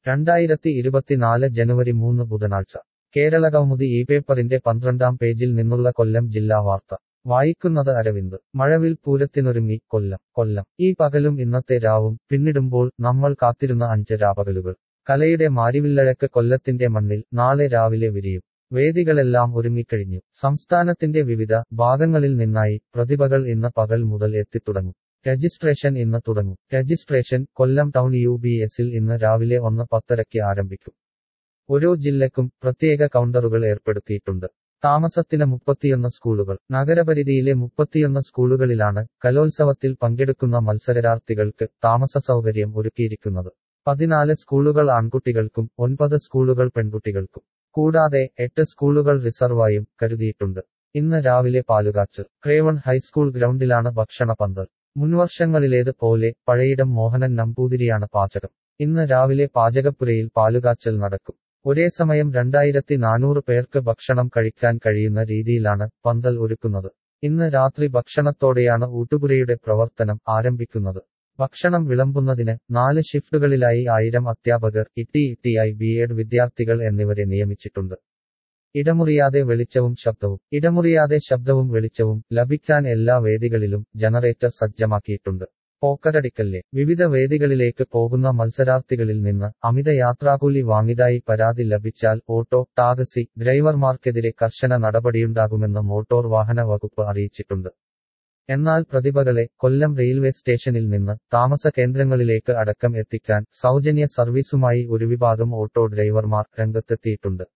രണ്ടായിരത്തി ഇരുപത്തിനാല് ജനുവരി മൂന്ന് ബുധനാഴ്ച കേരളകൗമുദി ഈ പേപ്പറിന്റെ പന്ത്രണ്ടാം പേജിൽ നിന്നുള്ള കൊല്ലം ജില്ലാ വാർത്ത വായിക്കുന്നത് അരവിന്ദ് മഴവിൽ പൂരത്തിനൊരുങ്ങി കൊല്ലം കൊല്ലം ഈ പകലും ഇന്നത്തെ രാവും പിന്നിടുമ്പോൾ നമ്മൾ കാത്തിരുന്ന അഞ്ച് രാപകലുകൾ കലയുടെ മാരിവില്ലഴക്ക് കൊല്ലത്തിന്റെ മണ്ണിൽ നാളെ രാവിലെ വിരിയും വേദികളെല്ലാം ഒരുങ്ങിക്കഴിഞ്ഞു സംസ്ഥാനത്തിന്റെ വിവിധ ഭാഗങ്ങളിൽ നിന്നായി പ്രതിഭകൾ ഇന്ന് പകൽ മുതൽ എത്തിത്തുടങ്ങും രജിസ്ട്രേഷൻ ഇന്ന് തുടങ്ങും registration Kollam town U B എസിൽ ഇന്ന് രാവിലെ ഒന്ന് പത്തരയ്ക്ക് ആരംഭിക്കും ഓരോ ജില്ലക്കും പ്രത്യേക കൗണ്ടറുകൾ ഏർപ്പെടുത്തിയിട്ടുണ്ട് താമസത്തിന് മുപ്പത്തിയൊന്ന് സ്കൂളുകൾ നഗരപരിധിയിലെ മുപ്പത്തിയൊന്ന് സ്കൂളുകളിലാണ് കലോത്സവത്തിൽ പങ്കെടുക്കുന്ന മത്സരാർത്ഥികൾക്ക് താമസ സൗകര്യം ഒരുക്കിയിരിക്കുന്നത് പതിനാല് സ്കൂളുകൾ ആൺകുട്ടികൾക്കും ഒൻപത് സ്കൂളുകൾ പെൺകുട്ടികൾക്കും കൂടാതെ എട്ട് സ്കൂളുകൾ റിസർവായും കരുതിയിട്ടുണ്ട് ഇന്ന് രാവിലെ പാലുകാച്ച് ക്രേവൺ ഹൈസ്കൂൾ ഗ്രൗണ്ടിലാണ് ഭക്ഷണ പന്തൽ മുൻവർഷങ്ങളിലേത് പോലെ പഴയിടം മോഹനൻ നമ്പൂതിരിയാണ് പാചകം ഇന്ന് രാവിലെ പാചകപ്പുരയിൽ പാലുകാച്ചൽ നടക്കും ഒരേ സമയം രണ്ടായിരത്തി നാനൂറ് പേർക്ക് ഭക്ഷണം കഴിക്കാൻ കഴിയുന്ന രീതിയിലാണ് പന്തൽ ഒരുക്കുന്നത് ഇന്ന് രാത്രി ഭക്ഷണത്തോടെയാണ് ഊട്ടുപുരയുടെ പ്രവർത്തനം ആരംഭിക്കുന്നത് ഭക്ഷണം വിളമ്പുന്നതിന് നാല് ഷിഫ്റ്റുകളിലായി ആയിരം അധ്യാപകർ ഇട്ടി ഇട്ടിയായി ബി എഡ് വിദ്യാർത്ഥികൾ എന്നിവരെ നിയമിച്ചിട്ടുണ്ട് ഇടമുറിയാതെ വെളിച്ചവും ശബ്ദവും ഇടമുറിയാതെ ശബ്ദവും വെളിച്ചവും ലഭിക്കാൻ എല്ലാ വേദികളിലും ജനറേറ്റർ സജ്ജമാക്കിയിട്ടുണ്ട് പോക്കരടിക്കല്ലെ വിവിധ വേദികളിലേക്ക് പോകുന്ന മത്സരാർത്ഥികളിൽ നിന്ന് അമിത യാത്രാകൂലി വാങ്ങിയതായി പരാതി ലഭിച്ചാൽ ഓട്ടോ ടാക്സി ഡ്രൈവർമാർക്കെതിരെ കർശന നടപടിയുണ്ടാകുമെന്ന് മോട്ടോർ വാഹന വകുപ്പ് അറിയിച്ചിട്ടുണ്ട് എന്നാൽ പ്രതിഭകളെ കൊല്ലം റെയിൽവേ സ്റ്റേഷനിൽ നിന്ന് താമസ കേന്ദ്രങ്ങളിലേക്ക് അടക്കം എത്തിക്കാൻ സൗജന്യ സർവീസുമായി ഒരു വിഭാഗം ഓട്ടോ ഡ്രൈവർമാർ രംഗത്തെത്തിയിട്ടുണ്ട്